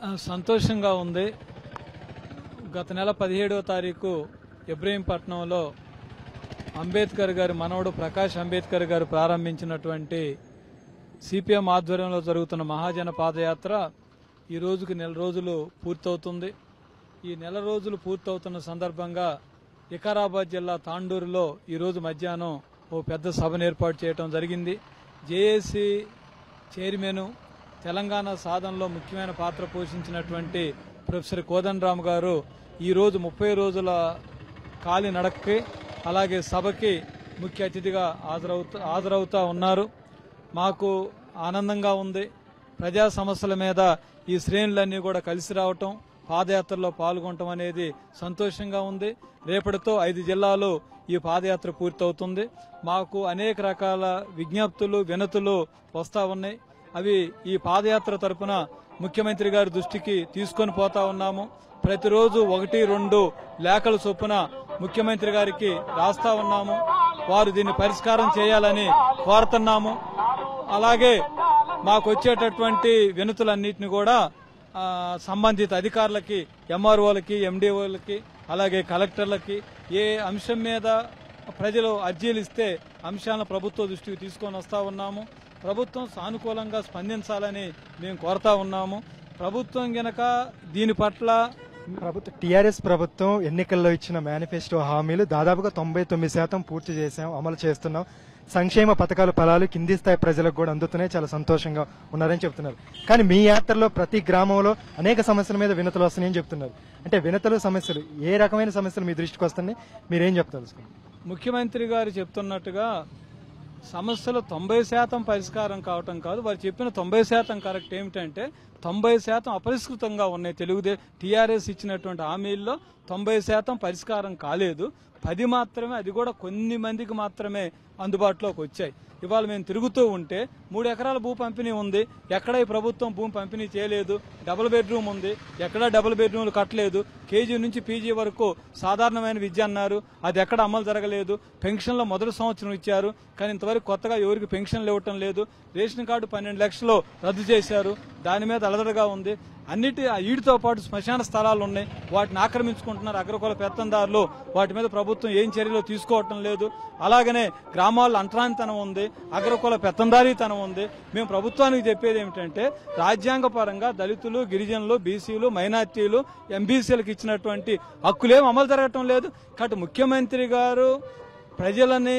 ఆ, సంతోషంగా ఉంది గత నెల పదిహేడవ తారీఖు ఇబ్రహీంపట్నంలో అంబేద్కర్ గారి మనవడు ప్రకాష్ అంబేద్కర్ గారు ప్రారంభించినటువంటి సిపిఎం ఆధ్వర్యంలో జరుగుతున్న మహాజన పాదయాత్ర ఈ రోజుకి నెల రోజులు పూర్తవుతుంది ఈ నెల రోజులు పూర్తవుతున్న సందర్భంగా వికారాబాద్ జిల్లా తాండూరులో ఈరోజు మధ్యాహ్నం ఓ పెద్ద సభను ఏర్పాటు చేయడం జరిగింది జేఏసీ చైర్మన్ తెలంగాణ సాధనలో ముఖ్యమైన పాత్ర పోషించినటువంటి ప్రొఫెసర్ కోదండరామ్ గారు ఈరోజు ముప్పై రోజుల కాలి నడక్కి అలాగే సభకి ముఖ్య అతిథిగా హాజరవుతూ హాజరవుతా ఉన్నారు మాకు ఆనందంగా ఉంది ప్రజా సమస్యల మీద ఈ శ్రేణులన్నీ కూడా కలిసి రావటం పాదయాత్రలో పాల్గొనటం అనేది సంతోషంగా ఉంది రేపటితో ఐదు జిల్లాలు ఈ పాదయాత్ర పూర్తవుతుంది మాకు అనేక రకాల విజ్ఞప్తులు వినతులు వస్తా ఉన్నాయి అవి ఈ పాదయాత్ర తరపున ముఖ్యమంత్రి గారి దృష్టికి తీసుకొని పోతా ఉన్నాము ప్రతిరోజు ఒకటి రెండు లేఖల చొప్పున ముఖ్యమంత్రి గారికి రాస్తా ఉన్నాము వారు దీన్ని పరిష్కారం చేయాలని కోరుతున్నాము అలాగే మాకు వచ్చేటటువంటి వినతులన్నింటిని కూడా ఆ, సంబంధిత అధికారులకి ఎంఆర్ఓలకి ఎండిఓలకి అలాగే కలెక్టర్లకి ఏ అంశం మీద ప్రజలు అర్జీలు ఇస్తే అంశాలను ప్రభుత్వ దృష్టికి తీసుకొని వస్తా ఉన్నాము ప్రభుత్వం సానుకూలంగా స్పందించాలని మేము కోరుతా ఉన్నాము ప్రభుత్వం గనక దీని పట్ల ప్రభుత్వం టీఆర్ఎస్ ప్రభుత్వం ఎన్నికల్లో ఇచ్చిన మేనిఫెస్టో హామీలు దాదాపుగా తొంభై తొమ్మిది శాతం పూర్తి చేశాం అమలు చేస్తున్నాం సంక్షేమ పథకాల ఫలాలు కింది స్థాయి ప్రజలకు కూడా అందుతున్నాయి చాలా సంతోషంగా ఉన్నారని చెప్తున్నారు కానీ మీ యాత్రలో ప్రతి గ్రామంలో అనేక సమస్యల మీద వినతులు వస్తున్నాయని చెప్తున్నారు అంటే వినతులు సమస్యలు ఏ రకమైన సమస్యలు మీ దృష్టికి వస్తున్నాయి మీరేం చెప్తారు ముఖ్యమంత్రి గారు చెప్తున్నట్టుగా సమస్యలు తొంభై శాతం పరిష్కారం కావటం కాదు వారు చెప్పిన తొంభై శాతం కరెక్ట్ ఏమిటంటే తొంభై శాతం అపరిష్కృతంగా ఉన్నాయి తెలుగుదే టీఆర్ఎస్ ఇచ్చినటువంటి హామీల్లో తొంభై శాతం పరిష్కారం కాలేదు పది మాత్రమే అది కూడా కొన్ని మందికి మాత్రమే అందుబాటులోకి వచ్చాయి ఇవాళ మేము తిరుగుతూ ఉంటే మూడు ఎకరాల భూ పంపిణీ ఉంది ఎక్కడ ఈ ప్రభుత్వం భూమి పంపిణీ చేయలేదు డబుల్ బెడ్రూమ్ ఉంది ఎక్కడా డబుల్ బెడ్రూమ్లు కట్టలేదు కేజీ నుంచి పీజీ వరకు సాధారణమైన విద్య అన్నారు అది ఎక్కడ అమలు జరగలేదు పెన్షన్లో మొదటి సంవత్సరం ఇచ్చారు కానీ ఇంతవరకు కొత్తగా ఎవరికి పెన్షన్లు ఇవ్వటం లేదు రేషన్ కార్డు పన్నెండు లక్షలు రద్దు చేశారు దాని మీద అలదడగా ఉంది అన్నిటి ఆ ఈడితో పాటు శ్మశాన స్థలాలు ఉన్నాయి వాటిని ఆక్రమించుకుంటున్నారు అగ్రకుల పెత్తందారులు వాటి మీద ప్రభుత్వం ఏం చర్యలు తీసుకోవటం లేదు అలాగనే గ్రామాల్లో అంటరానితనం ఉంది అగ్రకుల పెత్తందారీతనం ఉంది మేము ప్రభుత్వానికి చెప్పేది ఏమిటంటే రాజ్యాంగ పరంగా దళితులు గిరిజనులు బీసీలు మైనార్టీలు ఎంబీసీలకు ఇచ్చినటువంటి హక్కులేం అమలు జరగటం లేదు కాబట్టి ముఖ్యమంత్రి గారు ప్రజలని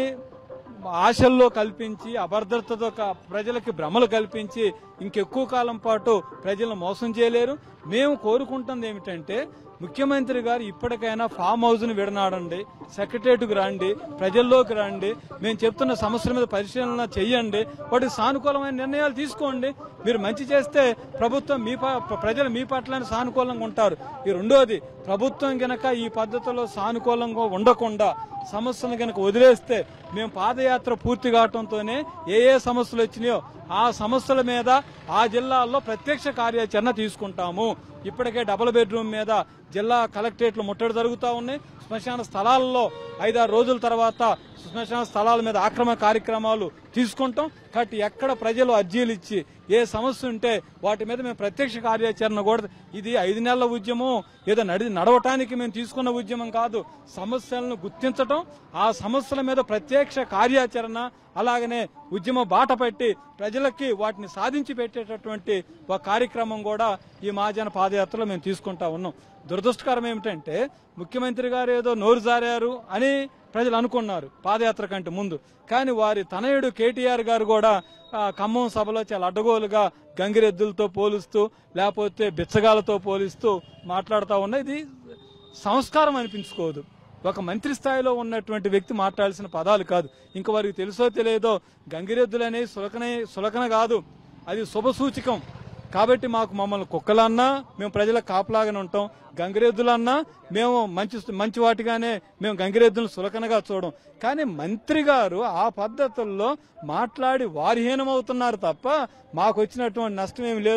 ఆశల్లో కల్పించి అభద్రతతో క- ప్రజలకి భ్రమలు కల్పించి ఇంకెక్కువ కాలం పాటు ప్రజలను మోసం చేయలేరు మేము కోరుకుంటుంది ఏమిటంటే ముఖ్యమంత్రి గారు ఇప్పటికైనా ఫామ్ హౌస్ ని విడనాడండి సెక్రటరియట్కు రండి ప్రజల్లోకి రండి మేము చెప్తున్న సమస్యల మీద పరిశీలన చెయ్యండి వాటికి సానుకూలమైన నిర్ణయాలు తీసుకోండి మీరు మంచి చేస్తే ప్రభుత్వం మీ ప- ప్రజలు మీ పట్ల సానుకూలంగా ఉంటారు ఈ రెండోది ప్రభుత్వం గనక ఈ పద్ధతిలో సానుకూలంగా ఉండకుండా సమస్యలను గనక వదిలేస్తే మేము పాదయాత్ర పూర్తి కావడంతోనే ఏ ఏ సమస్యలు వచ్చినాయో ఆ సమస్యల మీద ఆ జిల్లాల్లో ప్రత్యక్ష కార్యాచరణ తీసుకుంటాము ఇప్పటికే డబుల్ బెడ్రూమ్ మీద జిల్లా కలెక్టరేట్లు ముట్టడి జరుగుతూ ఉన్నాయి శ్మశాన స్థలాల్లో ఐదారు రోజుల తర్వాత శ్మశాన స్థలాల మీద ఆక్రమణ కార్యక్రమాలు తీసుకుంటాం కాబట్టి ఎక్కడ ప్రజలు అర్జీలు ఇచ్చి ఏ సమస్య ఉంటే వాటి మీద మేము ప్రత్యక్ష కార్యాచరణ కూడా ఇది ఐదు నెలల ఉద్యమం ఏదో నడి నడవటానికి మేము తీసుకున్న ఉద్యమం కాదు సమస్యలను గుర్తించటం ఆ సమస్యల మీద ప్రత్యక్ష కార్యాచరణ అలాగనే ఉద్యమ బాట పెట్టి ప్రజలకి వాటిని సాధించి పెట్టేటటువంటి ఒక కార్యక్రమం కూడా ఈ మహాజన పాదయాత్రలో మేము తీసుకుంటా ఉన్నాం దురదృష్టకరం ఏమిటంటే ముఖ్యమంత్రి గారు ఏదో నోరు జారారు అని ప్రజలు అనుకున్నారు పాదయాత్ర కంటే ముందు కానీ వారి తనయుడు కేటీఆర్ గారు కూడా ఆ, ఖమ్మం సభలో చాలా అడ్డగోలుగా గంగిరెద్దులతో పోలుస్తూ లేకపోతే బిచ్చగాలతో పోలిస్తూ మాట్లాడుతూ ఉన్న ఇది సంస్కారం అనిపించుకోదు ఒక మంత్రి స్థాయిలో ఉన్నటువంటి వ్యక్తి మాట్లాడాల్సిన పదాలు కాదు ఇంకా వారికి తెలుసో తెలియదో గంగిరెద్దులనే సులకనే సులకన కాదు అది శుభ సూచకం కాబట్టి మాకు మమ్మల్ని కుక్కలన్నా మేము ప్రజల కాపలాగానే ఉంటాం గంగిరెద్దులన్నా మేము మంచి మంచి వాటిగానే మేము గంగిరెద్దులను సులకనగా చూడం కానీ మంత్రి గారు ఆ పద్ధతుల్లో మాట్లాడి వారిహీనమవుతున్నారు తప్ప మాకు వచ్చినటువంటి నష్టం ఏమి లేదు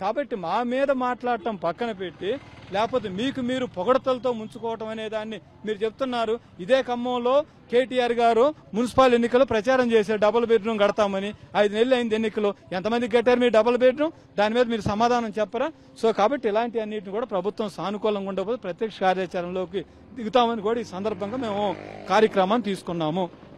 కాబట్టి మా మీద మాట్లాడటం పక్కన పెట్టి లేకపోతే మీకు మీరు పొగడతలతో ముంచుకోవటం అనే దాన్ని మీరు చెప్తున్నారు ఇదే ఖమ్మంలో కేటీఆర్ గారు మున్సిపల్ ఎన్నికలు ప్రచారం చేశారు డబుల్ బెడ్రూమ్ కడతామని ఐదు నెలలు అయింది ఎన్నికలు ఎంతమందికి కట్టారు మీరు డబుల్ బెడ్రూమ్ దాని మీద మీరు సమాధానం చెప్పరా సో కాబట్టి ఇలాంటి అన్నిటిని కూడా ప్రభుత్వం సానుకూలంగా ఉండకపోతే ప్రత్యక్ష కార్యాచరణలోకి దిగుతామని కూడా ఈ సందర్భంగా మేము కార్యక్రమాన్ని తీసుకున్నాము